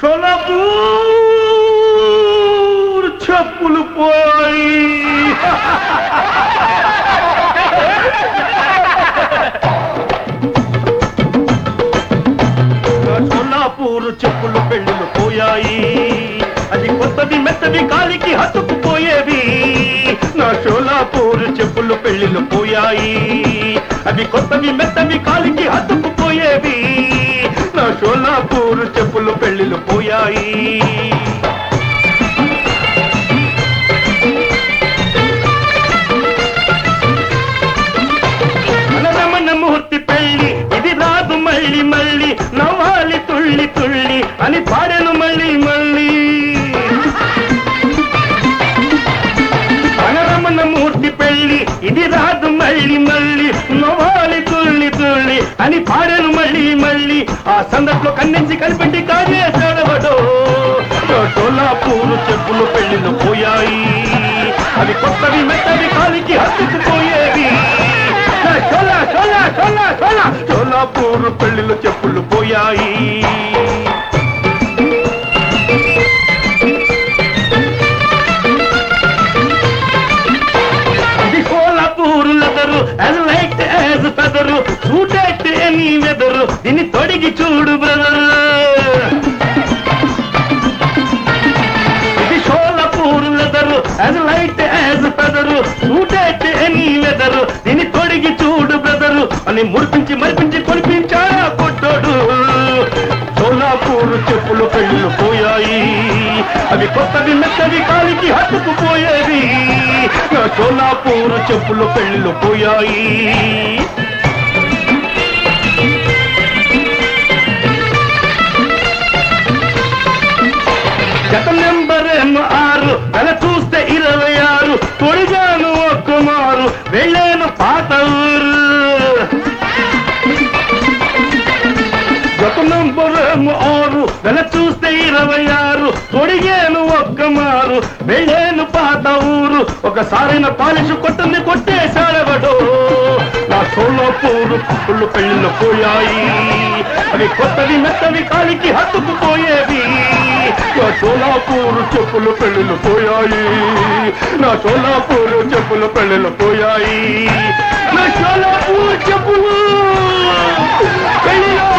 సోలాపూర్ చెప్పులు పోయి నా సోలాపూర్ చెప్పులు పెళ్ళిళ్ళు పోయాయి అది కొత్తది మెత్తది కాలికి హత్తుకుపోయేవి నా సోలాపూర్ చెప్పులు పెళ్ళిళ్ళు పోయాయి అవి కొత్తవి మెత్తవి కాలికి హత్తుకుపోయేవి నా సోలాపూర్ చెప్పులు పెళ్ళిళ్ళు పోయాయి అనరమణ ముహూర్తి పెళ్ళి ఇది రాదు మళ్ళీ మళ్ళీ నవ్వాలి తుళ్ళి తుళ్ళి అని పాడెను మళ్ళీ మళ్ళీ అనరమణ మూర్తి పెళ్ళి ఇది రాదు మళ్ళీ మళ్ళీ నవ్వాలి తుళ్ళి తుళ్ళి అని పాడెను మళ్ళీ మళ్ళీ ఆ సందట్లో కన్నించి కనిపెట్టి కాజే చదవడు సోలాపూరు చెప్పులు పెళ్ళిళ్ళు పోయాయి అవి కొత్తవి మెత్తవి కాలికి హత్తుకుపోయేవి చోలా చోలా చోలా చోలా చోలాపూరు పెళ్ళిళ్ళు చెప్పులు పోయాయి ఇది Kolhapur leather as light as feather suit at any weather దీన్ని తొడిగి చూడు బ్రదర్ ఇది Sholapur leather as light as feather suit at any weather దీన్ని తొడిగి చూడు బ్రదరు అని మురిపించి మరిపించి కొనిపించాడా కొట్టాడు సోలాపూర్ చెప్పులు పెళ్ళిళ్ళు పోయాయి అవి కొత్తవి మెత్తవి కాలికి హత్తుకుపోయేవి నా సోలాపూర్ చెప్పులు పెళ్ళిళ్ళు పోయాయి గత నెంబర్ ఏమో ఆరు నెల చూస్తే ఇరవై ఆరు తొడిగాను ఒక్క మారు వెళ్ళాను పాత ఊరు గత నంబర్ ఏమో ఆరు నెల చూస్తే ఇరవై ఆరు తొడిగాను ఒక్క మారు వెళ్ళాను పాత ఊరు ఒకసారైన పాలిష్ కొట్టని కొట్టేశాడవడు నా సోలాపూరు పుల్లు పెళ్ళిళ్ళు పోయాయి అవి కొత్తవి మెత్తవి కాలికి హత్తుకుపోయేవి నా సోలాపూరు చెప్పులు పెళ్ళిళ్ళు పోయాయి నా సోలాపూరు చెప్పులు పెళ్ళిళ్ళు పోయాయి నా సోలాపూర్ చెప్పులు పెళ్ళిళ్ళు